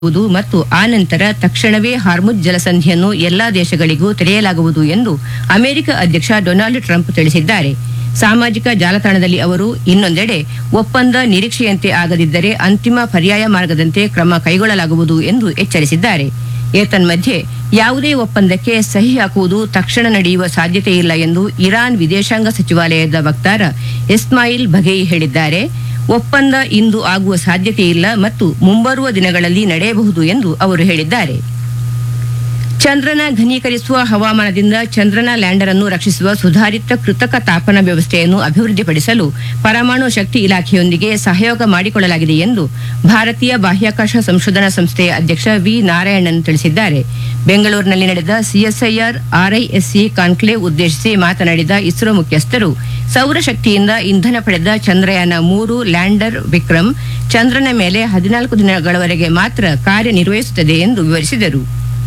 ವುದು ಮತ್ತು ಆ ನಂತರ ತಕ್ಷಣವೇ ಹಾರ್ಮುಜ್ ಜಲಸಂಧಿಯನ್ನು ಎಲ್ಲಾ ದೇಶಗಳಿಗೂ ತೆರೆಯಲಾಗುವುದು ಎಂದು ಅಮೆರಿಕ ಅಧ್ಯಕ್ಷ ಡೊನಾಲ್ಡ್ ಟ್ರಂಪ್ ತಿಳಿಸಿದ್ದಾರೆ ಸಾಮಾಜಿಕ ಜಾಲತಾಣದಲ್ಲಿ ಅವರು ಇನ್ನೊಂದೆಡೆ ಒಪ್ಪಂದ ನಿರೀಕ್ಷೆಯಂತೆ ಆಗದಿದ್ದರೆ ಅಂತಿಮ ಪರ್ಯಾಯ ಮಾರ್ಗದಂತೆ ಕ್ರಮ ಕೈಗೊಳ್ಳಲಾಗುವುದು ಎಂದು ಎಚ್ಚರಿಸಿದ್ದಾರೆ ಏತನ್ಮಧ್ಯೆ ಯಾವುದೇ ಒಪ್ಪಂದಕ್ಕೆ ಸಹಿ ಹಾಕುವುದು ತಕ್ಷಣ ನಡೆಯುವ ಸಾಧ್ಯತೆಯಿಲ್ಲ ಎಂದು ಇರಾನ್ ವಿದೇಶಾಂಗ ಸಚಿವಾಲಯದ ವಕ್ತಾರ ಇಸ್ಮಾಯಿಲ್ ಬಘೇಯಿ ಹೇಳಿದ್ದಾರೆ ಒಪ್ಪಂದ ಇಂದು ಆಗುವ ಸಾಧ್ಯತೆಯಿಲ್ಲ ಮತ್ತು ಮುಂಬರುವ ದಿನಗಳಲ್ಲಿ ನಡೆಯಬಹುದು ಎಂದು ಅವರು ಹೇಳಿದ್ದಾರೆ ಚಂದ್ರನ ಘನೀಕರಿಸುವ ಹವಾಮಾನದಿಂದ ಚಂದ್ರನ ಲ್ಯಾಂಡರ್ ಅನ್ನು ರಕ್ಷಿಸುವ ಸುಧಾರಿತ ಕೃತಕ ತಾಪನ ವ್ಯವಸ್ಥೆಯನ್ನು ಅಭಿವೃದ್ಧಿಪಡಿಸಲು ಪರಮಾಣು ಶಕ್ತಿ ಇಲಾಖೆಯೊಂದಿಗೆ ಸಹಯೋಗ ಮಾಡಿಕೊಳ್ಳಲಾಗಿದೆ ಎಂದು ಭಾರತೀಯ ಬಾಹ್ಯಾಕಾಶ ಸಂಶೋಧನಾ ಸಂಸ್ಥೆಯ ಅಧ್ಯಕ್ಷ ವಿ ನಾರಾಯಣನ್ ತಿಳಿಸಿದ್ದಾರೆ ಬೆಂಗಳೂರಿನಲ್ಲಿ ನಡೆದ ಸಿಎಸ್ಐಆರ್ ಆರ್ಐಎಸ್ಸಿ ಕಾನ್ಕ್ಲೇವ್ ಉದ್ದೇಶಿಸಿ ಮಾತನಾಡಿದ ಇಸ್ರೋ ಮುಖ್ಯಸ್ಥರು ಸೌರಶಕ್ತಿಯಿಂದ ಇಂಧನ ಪಡೆದ ಚಂದ್ರಯಾನ ಮೂರು ಲ್ಯಾಂಡರ್ ವಿಕ್ರಮ್ ಚಂದ್ರನ ಮೇಲೆ ಹದಿನಾಲ್ಕು ದಿನಗಳವರೆಗೆ ಮಾತ್ರ ಕಾರ್ಯನಿರ್ವಹಿಸುತ್ತದೆ ಎಂದು ವಿವರಿಸಿದರು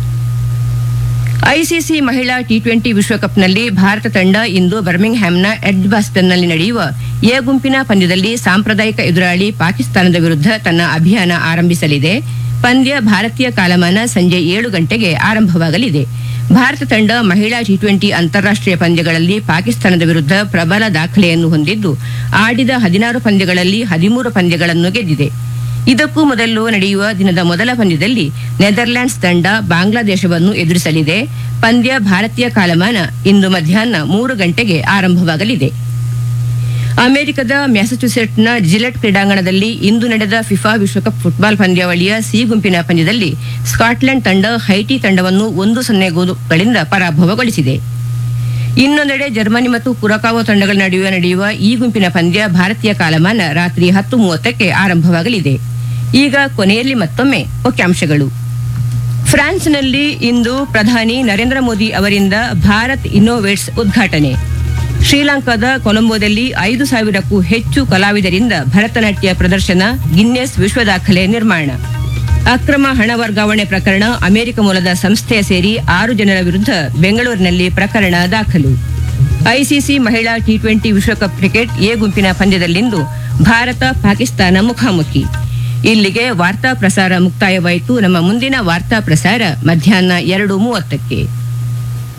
ಐಸಿಸಿ ಮಹಿಳಾ ಟಿ ಟ್ವೆಂಟಿ ವಿಶ್ವಕಪ್ನಲ್ಲಿ ಭಾರತ ತಂಡ ಇಂದು ಬರ್ಮಿಂಗ್ಹ್ಯಾಮ್ನ ಎಡ್ಜ್ಬಾಸ್ಟನ್ನಲ್ಲಿ ನಡೆಯುವ ಎ ಗುಂಪಿನ ಪಂದ್ಯದಲ್ಲಿ ಸಾಂಪ್ರದಾಯಿಕ ಎದುರಾಳಿ ಪಾಕಿಸ್ತಾನದ ವಿರುದ್ಧ ತನ್ನ ಅಭಿಯಾನ ಆರಂಭಿಸಲಿದೆ ಪಂದ್ಯ ಭಾರತೀಯ ಕಾಲಮಾನ ಸಂಜೆ ಏಳು ಗಂಟೆಗೆ ಆರಂಭವಾಗಲಿದೆ ಭಾರತ ತಂಡ ಮಹಿಳಾ ಟಿ ಟ್ವೆಂಟಿ ಅಂತಾರಾಷ್ಟೀಯ ಪಂದ್ಯಗಳಲ್ಲಿ ಪಾಕಿಸ್ತಾನದ ವಿರುದ್ಧ ಪ್ರಬಲ ದಾಖಲೆಯನ್ನು ಹೊಂದಿದ್ದು ಆಡಿದ ಹದಿನಾರು ಪಂದ್ಯಗಳಲ್ಲಿ ಹದಿಮೂರು ಪಂದ್ಯಗಳನ್ನು ಗೆದ್ದಿದೆ ಇದಕ್ಕೂ ಮೊದಲು ನಡೆಯುವ ದಿನದ ಮೊದಲ ಪಂದ್ಯದಲ್ಲಿ ನೆದರ್ಲ್ಯಾಂಡ್ಸ್ ತಂಡ ಬಾಂಗ್ಲಾದೇಶವನ್ನು ಎದುರಿಸಲಿದೆ ಪಂದ್ಯ ಭಾರತೀಯ ಕಾಲಮಾನ ಇಂದು ಮಧ್ಯಾಹ್ನ ಮೂರು ಗಂಟೆಗೆ ಆರಂಭವಾಗಲಿದೆ ಅಮೆರಿಕದ ಮ್ಯಾಸಚುಸೆಟ್ಸ್ನ ಜಿಲೆಟ್ ಕ್ರೀಡಾಂಗಣದಲ್ಲಿ ಇಂದು ನಡೆದ ಫಿಫಾ ವಿಶ್ವಕಪ್ ಫುಟ್ಬಾಲ್ ಪಂದ್ಯಾವಳಿಯ ಸಿ ಗುಂಪಿನ ಪಂದ್ಯದಲ್ಲಿ ಸ್ಕಾಟ್ಲೆಂಡ್ ತಂಡ ಹೈಟಿ ತಂಡವನ್ನು ಒಂದು ಸೊನ್ನೆ ಗೋಲುಗಳಿಂದ ಪರಾಭವಗೊಳಿಸಿದೆ ಇನ್ನೊಂದೆಡೆ ಜರ್ಮನಿ ಮತ್ತು ಕುರಕಾವೋ ತಂಡಗಳ ನಡುವೆ ನಡೆಯುವ ಈ ಗುಂಪಿನ ಪಂದ್ಯ ಭಾರತೀಯ ಕಾಲಮಾನ ರಾತ್ರಿ ಹತ್ತು ಮೂವತ್ತಕ್ಕೆ ಆರಂಭವಾಗಲಿದೆ ಈಗ ಕೊನೆಯಲ್ಲಿ ಮತ್ತೊಮ್ಮೆ ಮುಖ್ಯಾಂಶಗಳು ಫ್ರಾನ್ಸ್ನಲ್ಲಿ ಇಂದು ಪ್ರಧಾನಿ ನರೇಂದ್ರ ಮೋದಿ ಅವರಿಂದ ಭಾರತ್ ಇನ್ನೋವೇಟ್ಸ್ ಉದ್ಘಾಟನೆ ಶ್ರೀಲಂಕಾದ ಕೊಲಂಬೋದಲ್ಲಿ ಐದು ಸಾವಿರಕ್ಕೂ ಹೆಚ್ಚು ಕಲಾವಿದರಿಂದ ಭರತನಾಟ್ಯ ಪ್ರದರ್ಶನ ಗಿನ್ನೆಸ್ ವಿಶ್ವ ದಾಖಲೆ ನಿರ್ಮಾಣ ಅಕ್ರಮ ಹಣ ವರ್ಗಾವಣೆ ಪ್ರಕರಣ ಅಮೆರಿಕ ಮೂಲದ ಸಂಸ್ಥೆಯ ಸೇರಿ ಆರು ಜನರ ವಿರುದ್ಧ ಬೆಂಗಳೂರಿನಲ್ಲಿ ಪ್ರಕರಣ ದಾಖಲು ಐಸಿಸಿ ಮಹಿಳಾ ಟಿ ಟ್ವೆಂಟಿ ವಿಶ್ವಕಪ್ ಕ್ರಿಕೆಟ್ ಎ ಗುಂಪಿನ ಪಂದ್ಯದಲ್ಲಿಂದು ಭಾರತ ಪಾಕಿಸ್ತಾನ ಮುಖಾಮುಖಿ ಇಲ್ಲಿಗೆ ವಾರ್ತಾ ಪ್ರಸಾರ ಮುಕ್ತಾಯವಾಯಿತು ನಮ್ಮ ಮುಂದಿನ ವಾರ್ತಾ ಪ್ರಸಾರ ಮಧ್ಯಾಹ್ನ ಎರಡು ಮೂವತ್ತಕ್ಕೆ